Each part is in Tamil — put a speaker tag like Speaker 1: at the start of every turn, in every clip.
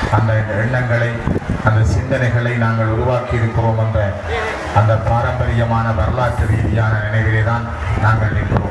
Speaker 1: அந்த எண்ணங்களை அந்த சிந்தனைகளை நாங்கள் உருவாக்கி இருக்கிறோம் என்ற அந்த பாரம்பரியமான வரலாற்று ரீதியான நினைவிலே தான் நாங்கள் நிற்கிறோம்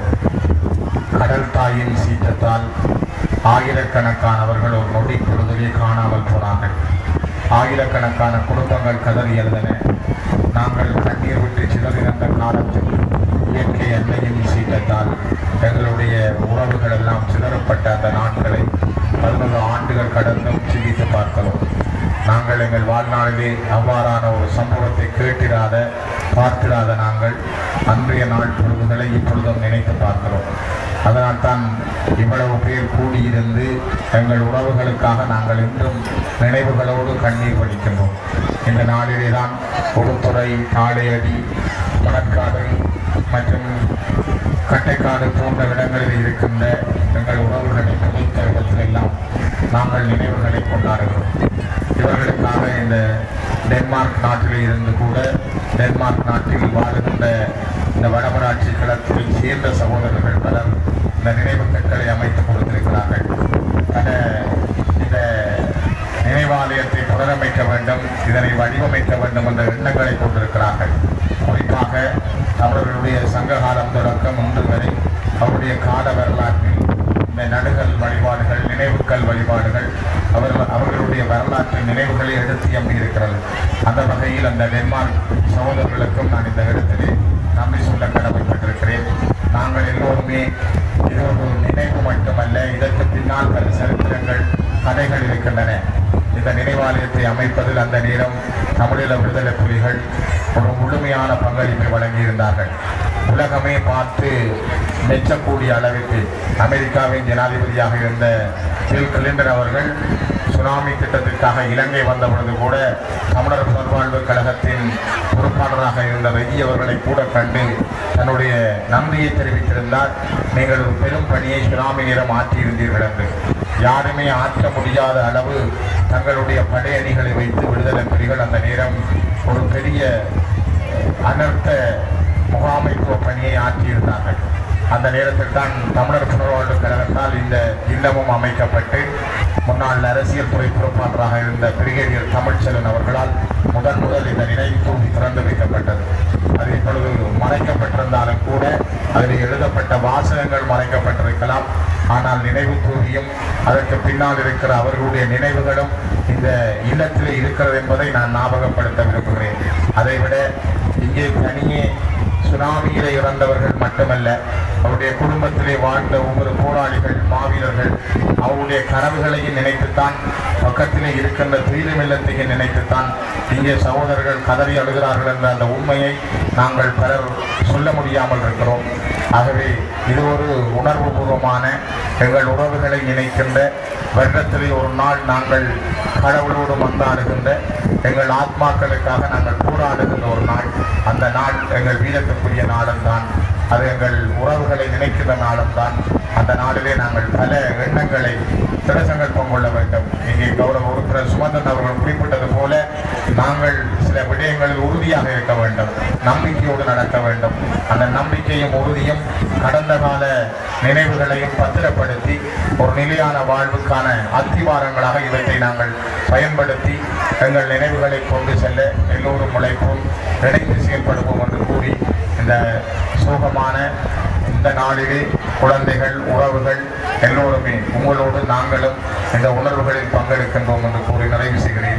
Speaker 1: கடல் தாயின் சீற்றத்தால் ஆயிரக்கணக்கானவர்கள் ஒரு நொடி பொழுதிலே காணாமல் போனார்கள் ஆயிரக்கணக்கான குடும்பங்கள் கதறி எழுந்தன நாங்கள் கண்ணீர் விட்டு சிதறிறந்த காலத்தில் இயற்கை எண்ணெயின் சீற்றத்தால் எங்களுடைய உறவுகள் எல்லாம் சிதறப்பட்ட அந்த நாட்களை பதினொரு ஆண்டுகள் கடந்தும் சிந்தித்து பார்க்கிறோம் நாங்கள் எங்கள் வாழ்நாளிலே அவ்வாறான ஒரு சம்பவத்தை கேட்டிராத பார்த்திராத நாங்கள் அன்றைய நாள் பொழுதுகளை இப்பொழுதும் நினைத்து பார்க்கிறோம் அதனால் தான் இவ்வளவு பேர் கூடியிருந்து எங்கள் உறவுகளுக்காக நாங்கள் இன்றும் நினைவுகளோடு கண்ணீர் வடிக்கின்றோம் இந்த நாளிலே தான் உடுத்துறை தாளையடி மணக்காடு மற்றும் கட்டைக்காடு போன்ற இடங்களில் இருக்கின்ற எங்கள் உறவுகளை புதைத்த இடத்திலெல்லாம் நாங்கள் நினைவுகளை கொண்டாடுகிறோம் இவர்களுக்காக இந்த டென்மார்க் நாட்டில் இருந்து கூட டென்மார்க் நாட்டில் வாழுகின்ற இந்த வடமராட்சி களத்தில் சேர்ந்த சகோதரர்கள் பலர் இந்த நினைவு கற்களை அமைத்து கொடுத்திருக்கிறார்கள் பல இந்த நினைவாலயத்தை புனரமைக்க வேண்டும் இதனை வடிவமைக்க வேண்டும் என்ற எண்ணங்களை கொண்டிருக்கிறார்கள் குறிப்பாக அவர்களுடைய சங்ககாலம் தொடக்கம் இன்று வரை அவருடைய கால வரலாற்றில் இந்த நடுகள் வழிபாடுகள் நினைவுகள் வழிபாடுகள் அவர்கள் அவர்களுடைய வரலாற்று நினைவுகளை எடுத்து எம்பி இருக்கிறது அந்த வகையில் அந்த டென்மார்க் சகோதரர்களுக்கும் நான் இந்த இடத்திலே நன்றி சொல்ல கடமைப்பட்டிருக்கிறேன் நாங்கள் எல்லோருமே இது ஒரு நினைவு மட்டுமல்ல இதற்கு பின்னால் பல சரித்திரங்கள் கதைகள் இருக்கின்றன இந்த நினைவாலயத்தை அமைப்பதில் அந்த நேரம் தமிழீழ விடுதலை புலிகள் ஒரு முழுமையான பங்களிப்பை வழங்கியிருந்தார்கள் உலகமே பார்த்து மெச்சக்கூடிய அளவிற்கு அமெரிக்காவின் ஜனாதிபதியாக இருந்த பில் கிளின்டன் அவர்கள் சுனாமி திட்டத்திற்காக இலங்கை வந்த பொழுது கூட தமிழர் புனர்வாழ்வு கழகத்தின் பொறுப்பாளராக இருந்த ரெஜி அவர்களை கூட கண்டு தன்னுடைய நன்றியை தெரிவித்திருந்தார் நீங்கள் ஒரு பெரும் பணியை சுனாமி நேரம் ஆற்றியிருந்தீர்கள் என்று யாருமே ஆற்ற முடியாத அளவு தங்களுடைய படையணிகளை வைத்து விடுதலை புலிகள் அந்த நேரம் ஒரு பெரிய அனர்த்த முகாமைத்துவ பணியை ஆற்றியிருந்தார்கள் அந்த நேரத்தில் தான் தமிழர் புனர்வாழ்வு கழகத்தால் இந்த இல்லமும் அமைக்கப்பட்டு முன்னாள் அரசியல் துறை பொறுப்பாளராக இருந்த பிரிகேடியர் தமிழ்ச்செல்வன் அவர்களால் முதன் முதல் இந்த நினைவு தூவி திறந்து வைக்கப்பட்டது அது இப்பொழுது மறைக்கப்பட்டிருந்தாலும் கூட அதில் எழுதப்பட்ட வாசகங்கள் மறைக்கப்பட்டிருக்கலாம் ஆனால் நினைவு தூவியும் அதற்கு பின்னால் இருக்கிற அவர்களுடைய நினைவுகளும் இந்த இல்லத்திலே இருக்கிறது என்பதை நான் ஞாபகப்படுத்த விரும்புகிறேன் அதைவிட இங்கே தனியே சுனாமியிலே இறந்தவர்கள் மட்டுமல்ல அவருடைய குடும்பத்திலே வாழ்ந்த ஒவ்வொரு போராளிகள் மாவீரர்கள் அவருடைய கனவுகளையும் நினைத்துத்தான் பக்கத்திலே இருக்கின்ற துயிலும் இல்லத்தையும் நினைத்துத்தான் இங்கே சகோதரர்கள் கதறி அழுகிறார்கள் என்ற அந்த உண்மையை நாங்கள் பலர் சொல்ல முடியாமல் இருக்கிறோம் ஆகவே இது ஒரு உணர்வு பூர்வமான எங்கள் உறவுகளை நினைக்கின்ற வருடத்திலே ஒரு நாள் நாங்கள் கடவுளோடு மந்தாடுகின்ற எங்கள் ஆத்மாக்களுக்காக நாங்கள் போராடுகின்ற ஒரு நாள் அந்த நாள் எங்கள் வீரத்துக்குரிய நாளும் தான் அது எங்கள் உறவுகளை நினைக்கின்ற நாளும் தான் அந்த நாளிலே நாங்கள் பல எண்ணங்களை திடசங்கல்பம் கொள்ள வேண்டும் இங்கே கௌரவ உறுப்பினர் சுமந்தன் அவர்கள் குறிப்பிட்டது போல நாங்கள் சில விடயங்களில் உறுதியாக இருக்க வேண்டும் நம்பிக்கையோடு நடக்க வேண்டும் அந்த நம்பிக்கையும் உறுதியும் கடந்த கால நினைவுகளையும் பத்திரப்படுத்தி ஒரு நிலையான வாழ்வுக்கான அத்திவாரங்களாக இவற்றை நாங்கள் பயன்படுத்தி எங்கள் நினைவுகளை கொண்டு செல்ல எல்லோரும் உழைப்போம் இணைந்து செயல்படுவோம் என்று கூறி இந்த சோகமான இந்த நாளிலே குழந்தைகள் உறவுகள் எல்லோருமே உங்களோடு நாங்களும் இந்த உணர்வுகளில் பங்கெடுக்கின்றோம் என்று கூறி நிறைவு செய்கிறேன்